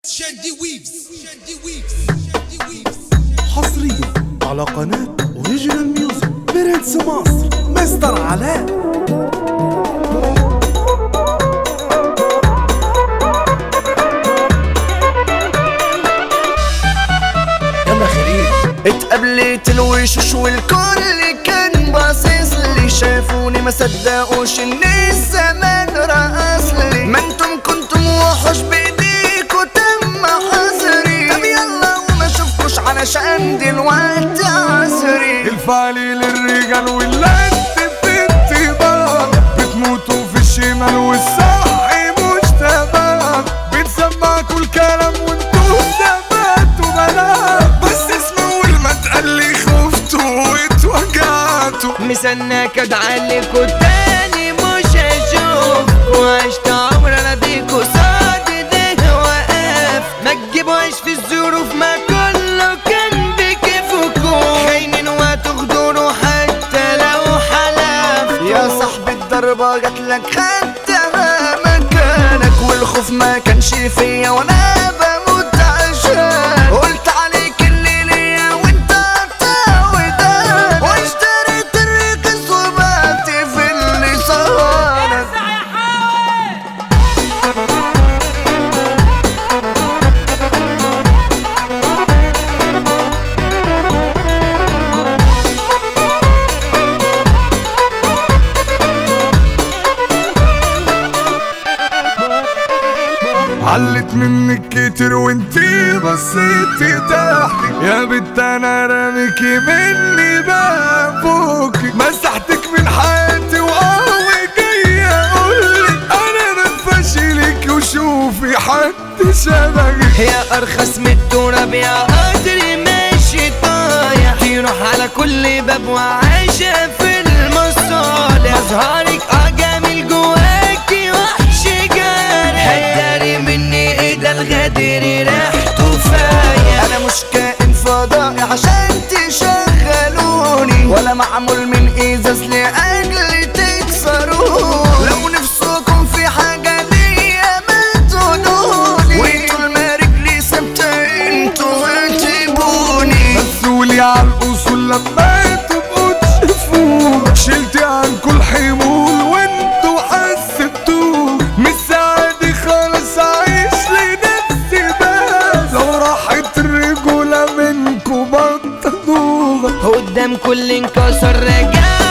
شادي ويفز شادي ويفز شادي ويفز حصريا على قناة اوريجينال ميوزك برنس مصر مستر علاء يلا خليل اتقابلت الوشوش والكل كان باصص لي شافوني ما صدقوش ان الزمان رقص لي ما انتم كنتم وحوش بايديكوا تم حظري طب يلا وما اشوفكوش علشان دلوقتي عصري الفعلي للرجال واللي في انتباه بتموتوا في الشمال والصح مش تمام بتسمعكوا الكلام وانتوا ثباتوا بنات بس اسمعوا ما تقلي خفتوا واتوجعتوا مستناك ادعلكوا تاني مش هشوف وعشت عمر اناديكوا صاد ده وقف ما تجيبوهاش في الظروف ما كله كان بكيفكم خاينين وتغدروا حتى لو حلف يا صاحبي الضربة جاتلك خدتها مكانك والخوف ما كانش فيا وانا بموت عشان قلت عليك اللي ليا وانت بتعودك واشتريت الرخيص وبعت في اللي صانك علت منك كتير وانتي بصيتي تحتي يا بنت انا راميكي مني بقى فوقك مسحتك من حياتي وقوي جاي اقولك انا نفشلك وشوفي حد شبهك يا ارخص من التراب يا قدري ماشي طايح تروح على كل باب وعايشة في المصالح مظهرك اه جميل جواكي وحش جارح هتداري مني ايه ده الغدر ريحته فايح انا مش كائن فضائي عشان تشغلوني ولا معمول من ازاز لاجل تكسروني لو نفسكم في حاجة ليا ما تقولولي وانتوا ما رجلي ثابتة انتوا هتجيبوني مسؤولي على الاصول لما تبقوا تشوفوه شلتي عنكوا الحمول وانتوا حسبتوه مش سعادي خالص عايش لنفسي بس لو راحت الرجولة منكوا بطلوها قدام كل انكسر رجع